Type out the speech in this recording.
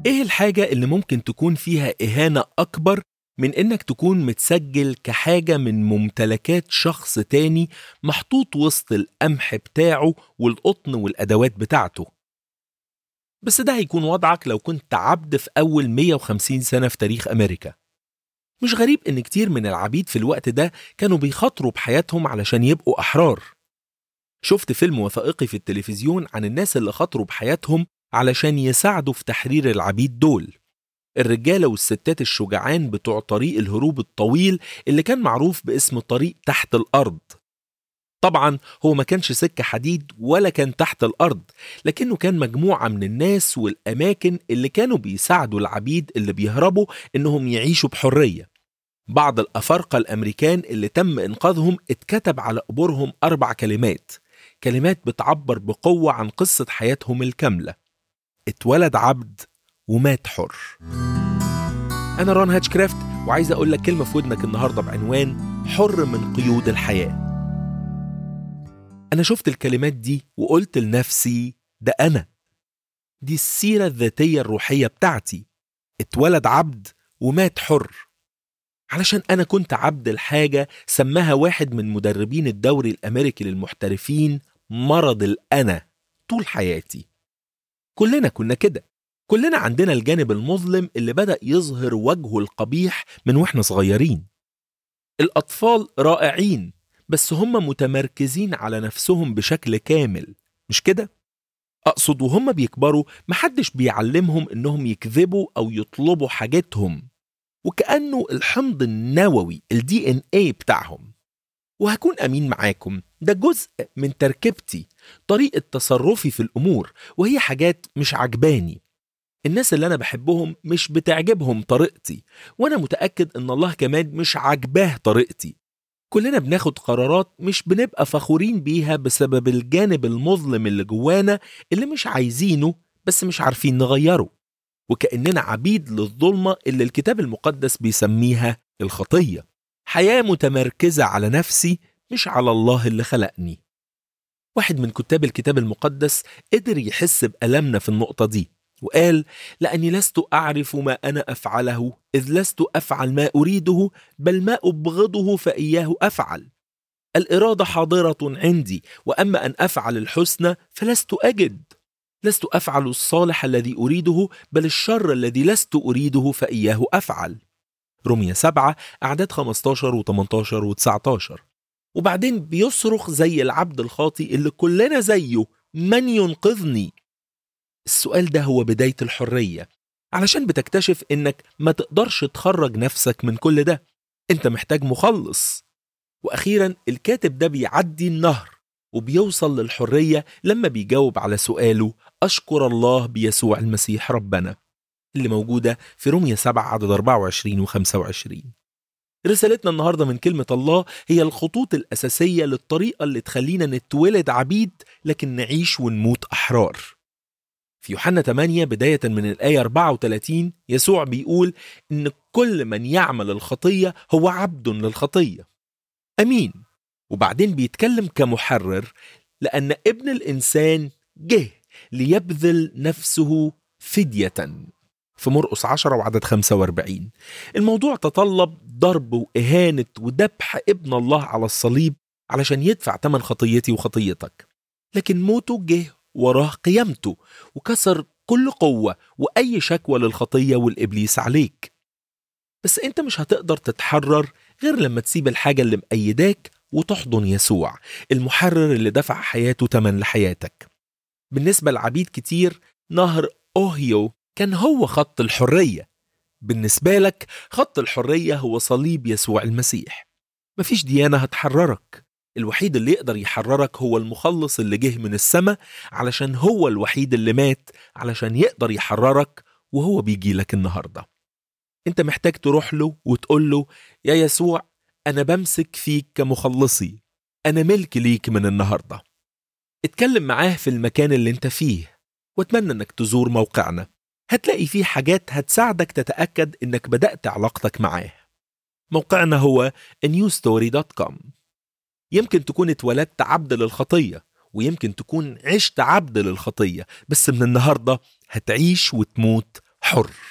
ايه الحاجة اللي ممكن تكون فيها إهانة أكبر من إنك تكون متسجل كحاجة من ممتلكات شخص تاني محطوط وسط القمح بتاعه والقطن والأدوات بتاعته بس ده هيكون وضعك لو كنت عبد في أول 150 سنة في تاريخ أمريكا مش غريب إن كتير من العبيد في الوقت ده كانوا بيخاطروا بحياتهم علشان يبقوا أحرار شفت فيلم وثائقي في التلفزيون عن الناس اللي خاطروا بحياتهم علشان يساعدوا في تحرير العبيد دول الرجالة والستات الشجعان بتوع طريق الهروب الطويل اللي كان معروف باسم طريق تحت الأرض طبعا هو ما كانش سكة حديد ولا كان تحت الأرض لكنه كان مجموعة من الناس والأماكن اللي كانوا بيساعدوا العبيد اللي بيهربوا إنهم يعيشوا بحرية بعض الأفارقة الأمريكان اللي تم إنقاذهم اتكتب على قبورهم أربع كلمات كلمات بتعبر بقوة عن قصة حياتهم الكاملة اتولد عبد ومات حر أنا ران هاتشكرافت وعايز أقول لك كلمة في ودنك النهاردة بعنوان حر من قيود الحياة أنا شفت الكلمات دي وقلت لنفسي ده أنا دي السيرة الذاتية الروحية بتاعتي اتولد عبد ومات حر علشان أنا كنت عبد الحاجة سماها واحد من مدربين الدوري الأمريكي للمحترفين مرض الأنا طول حياتي كلنا كنا كده كلنا عندنا الجانب المظلم اللي بدأ يظهر وجهه القبيح من واحنا صغيرين الأطفال رائعين بس هم متمركزين على نفسهم بشكل كامل مش كده؟ أقصد وهم بيكبروا محدش بيعلمهم إنهم يكذبوا أو يطلبوا حاجتهم وكأنه الحمض النووي الدي ان اي بتاعهم وهكون أمين معاكم ده جزء من تركيبتي طريقة تصرفي في الأمور وهي حاجات مش عجباني الناس اللي أنا بحبهم مش بتعجبهم طريقتي وأنا متأكد إن الله كمان مش عجباه طريقتي كلنا بناخد قرارات مش بنبقى فخورين بيها بسبب الجانب المظلم اللي جوانا اللي مش عايزينه بس مش عارفين نغيره وكأننا عبيد للظلمة اللي الكتاب المقدس بيسميها الخطية حياة متمركزة على نفسي مش على الله اللي خلقني واحد من كتاب الكتاب المقدس قدر يحس بألمنا في النقطة دي وقال لأني لست أعرف ما أنا أفعله إذ لست أفعل ما أريده بل ما أبغضه فإياه أفعل الإرادة حاضرة عندي وأما أن أفعل الحسنى فلست أجد لست أفعل الصالح الذي أريده بل الشر الذي لست أريده فإياه أفعل رمية سبعة أعداد 15 و18 و19 وبعدين بيصرخ زي العبد الخاطي اللي كلنا زيه من ينقذني السؤال ده هو بداية الحرية علشان بتكتشف إنك ما تقدرش تخرج نفسك من كل ده أنت محتاج مخلص وأخيرا الكاتب ده بيعدي النهر وبيوصل للحرية لما بيجاوب على سؤاله أشكر الله بيسوع المسيح ربنا اللي موجودة في رومية 7 عدد 24 و 25 رسالتنا النهاردة من كلمة الله هي الخطوط الأساسية للطريقة اللي تخلينا نتولد عبيد لكن نعيش ونموت أحرار في يوحنا 8 بداية من الآية 34 يسوع بيقول إن كل من يعمل الخطية هو عبد للخطية أمين وبعدين بيتكلم كمحرر لأن ابن الإنسان جه ليبذل نفسه فدية في مرقس 10 وعدد 45 الموضوع تطلب ضرب وإهانة وذبح ابن الله على الصليب علشان يدفع تمن خطيتي وخطيتك لكن موته جه وراه قيامته وكسر كل قوة وأي شكوى للخطية والإبليس عليك بس أنت مش هتقدر تتحرر غير لما تسيب الحاجة اللي مأيداك وتحضن يسوع المحرر اللي دفع حياته تمن لحياتك بالنسبة لعبيد كتير نهر أوهيو كان هو خط الحرية بالنسبة لك خط الحرية هو صليب يسوع المسيح مفيش ديانة هتحررك الوحيد اللي يقدر يحررك هو المخلص اللي جه من السماء علشان هو الوحيد اللي مات علشان يقدر يحررك وهو بيجي لك النهارده انت محتاج تروح له وتقول له يا يسوع انا بمسك فيك كمخلصي انا ملك ليك من النهارده اتكلم معاه في المكان اللي انت فيه واتمنى انك تزور موقعنا هتلاقي فيه حاجات هتساعدك تتاكد انك بدات علاقتك معاه موقعنا هو newstory.com يمكن تكون اتولدت عبد للخطيه ويمكن تكون عشت عبد للخطيه بس من النهارده هتعيش وتموت حر